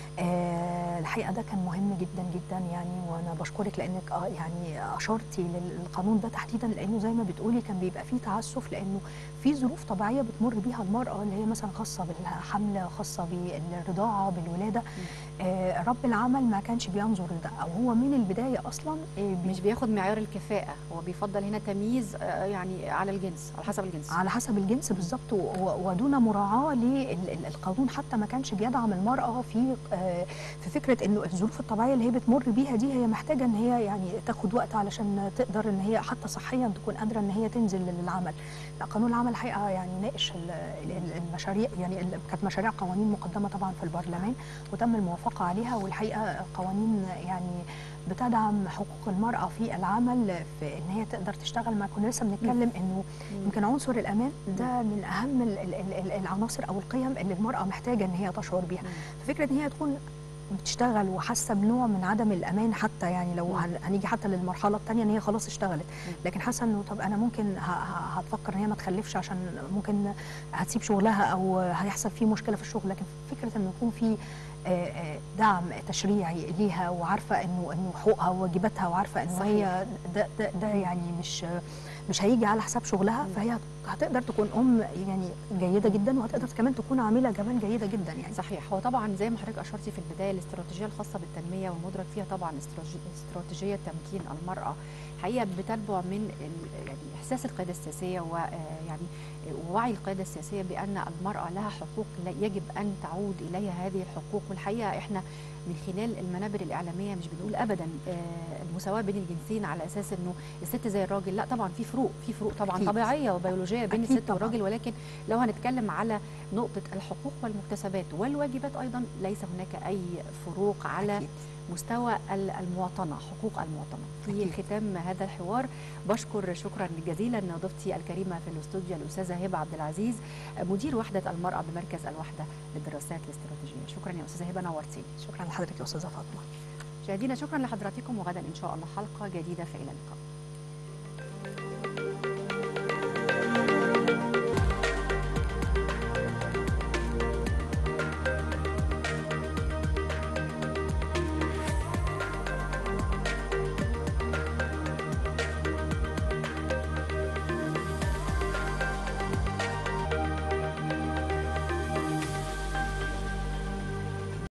آه، الحقيقه ده كان مهم جدا جدا يعني وانا بشكرك لانك اه يعني اشرتي للقانون ده تحديدا لانه زي ما بتقولي كان بيبقى فيه تعسف لانه في ظروف طبيعيه بتمر بيها المراه اللي هي مثلا خاصه بالحمل خاصه بالرضاعه بالولاده آه، رب العمل ما كانش بينظر لده او هو من البدايه اصلا آه، بي- مش بياخد معيار الكفاءه هو بيفضل هنا تمييز آه، يعني على الجنس على حسب الجنس على حسب الجنس بالظبط و- و- ودون مراعاه للقانون حتى ما كانش بيدعم المراه في آه، في فكره انه الظروف الطبيعيه اللي هي بتمر بيها دي هي محتاجه ان هي يعني تاخد وقت علشان تقدر ان هي حتى صحيا تكون قادره ان هي تنزل للعمل. لا، قانون العمل الحقيقه يعني ناقش ال- ال- ال- المشاريع يعني ال- كانت مشاريع قوانين مقدمه طبعا في البرلمان وتم الموافقه عليها والحقيقه قوانين يعني بتدعم حقوق المرأة في العمل في إن هي تقدر تشتغل ما كنا لسه بنتكلم إنه يمكن عنصر الأمان ده من أهم ال- ال- ال- العناصر أو القيم اللي المرأة محتاجة إن هي تشعر بيها فكرة إن هي تكون بتشتغل وحاسه بنوع من عدم الامان حتى يعني لو هن- هنيجي حتى للمرحله الثانيه ان هي خلاص اشتغلت لكن حاسه انه طب انا ممكن ه- ه- هتفكر ان هي ما تخلفش عشان ممكن هتسيب شغلها او هيحصل فيه مشكله في الشغل لكن فكره انه يكون في آه، آه، دعم تشريعي ليها وعارفه انه انه حقوقها وواجباتها وعارفه انه صحيح. هي ده, ده, ده يعني مش مش هيجي على حساب شغلها فهي هتقدر تكون ام يعني جيده جدا وهتقدر كمان تكون عامله كمان جيده جدا يعني صحيح هو طبعا زي ما حضرتك اشرتي في البدايه الاستراتيجيه الخاصه بالتنميه والمدرك فيها طبعا استراتيجي- استراتيجيه تمكين المراه حقيقه بتنبع من ال- يعني احساس القياده السياسيه ويعني ووعي القياده السياسيه بان المراه لها حقوق لا- يجب ان تعود اليها هذه الحقوق والحقيقه احنا من خلال المنابر الاعلاميه مش بنقول ابدا آه، المساواه بين الجنسين على اساس انه الست زي الراجل لا طبعا في فروق في فروق طبعا أكيد. طبيعيه وبيولوجيه بين أكيد الست طبعاً. والراجل ولكن لو هنتكلم على نقطه الحقوق والمكتسبات والواجبات ايضا ليس هناك اي فروق على أكيد. مستوى ال- المواطنه حقوق المواطنه في أكيد. ختام هذا الحوار بشكر شكرا جزيلا ضيفتي الكريمه في الاستوديو الاستاذه هبه عبد العزيز مدير وحده المراه بمركز الوحده للدراسات الاستراتيجيه شكرا يا استاذه هبه نورتيني شكرا لحضرتك يا استاذه فاطمه مشاهدينا شكرا لحضراتكم وغدا ان شاء الله حلقه جديده فالى اللقاء